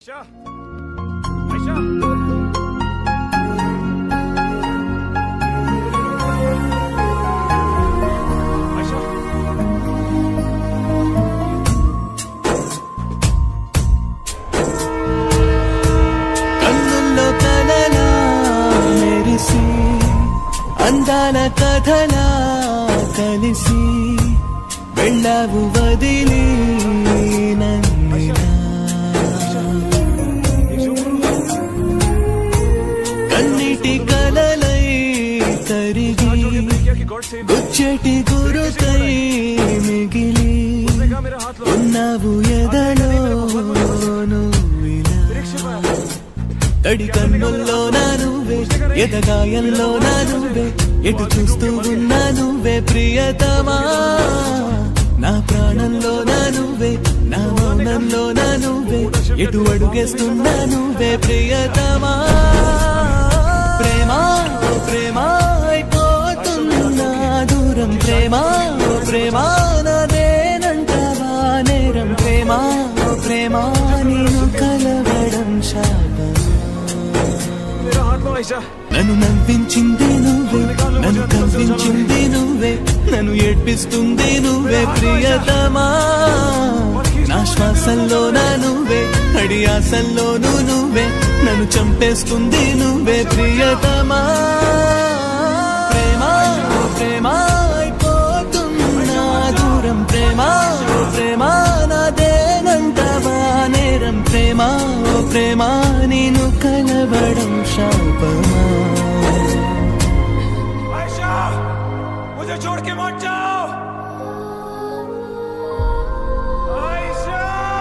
Aisha! Aisha! Aisha! కన్నుల్లో కలలా మెరిసి అందాల కథలా కలిసి వెళ్ళావు వదిలి నన్నిలా. కన్నిటి కలలై కరిగి क्या कि गॉड सेव గుచ్చటి గురుకై మిగిలి देखा मेरा हाथ लो ఉన్నావు ఎదలో నువ్విలా తడి కన్నుల్లో నా నువ్వే ఎదగాయంలో నా నువ్వే ఎటు చూస్తూ ఉన్నా నువ్వే ప్రియతమా నా ప్రాణంలో నా నువ్వే నా మౌనంలో నా నువ్వే ఎటు అడుగేస్తున్నా నువ్వే ప్రియతమా ప్రేమ ఓ ప్రేమ అయిపోతున్నా దూరం ప్రేమ ఓ ప్రేమ నాదేనంటవా నేరం ప్రేమ ఓ ప్రేమ నేను కలవడం శాపం मेरा हाथ लो आयशा నన్ను నవ్వించింది నువ్వే నన్ను కవ్వించింది నువ్వే నన్ను ఏడ్పిస్తుంది నువ్వే ప్రియతమా నా శ్వాసంలో నా నువ్వే అడి ఆశల్లోనూ నువ్వే నన్ను చంపేస్తుంది నువ్వే ప్రియతమా ప్రేమ ఓ ప్రేమ అయిపోతున్నా దూరం ప్రేమ ఓ ప్రేమ నాదేనంటవా నేరం ప్రేమ ఓ ప్రేమ నేను కలవడం శాపమా आयशा मुझे छोड़ के मत जाओ आयशा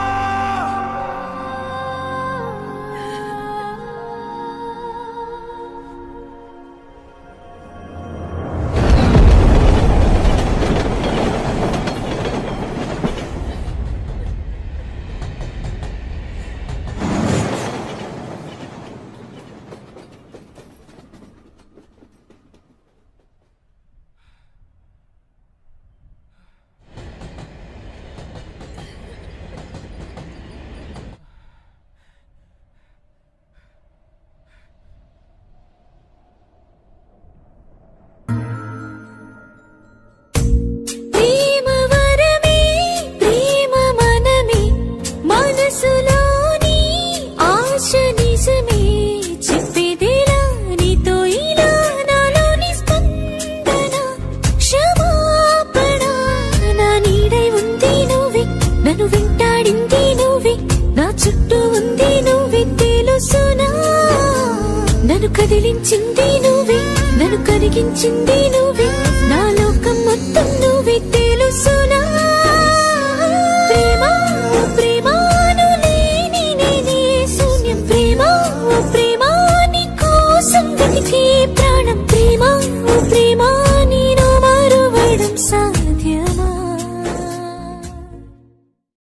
ప్రేమ వరమే ప్రేమ మనమే మనసులోని ఆశ నిజమే చెప్పేదేలా నీతో ఇలా నాలోని స్పందన క్షమాపణ నా నీడై ఉంది నువ్వే నన్ను వెంటాడింది నువ్వే నా చుట్టూ ఉంది నువ్వే తెలుసునా నన్ను కదిలించింది నువ్వే నన్ను కరిగించింది నువ్వే నా లోకం మొత్తం నువ్వే తెలుసునా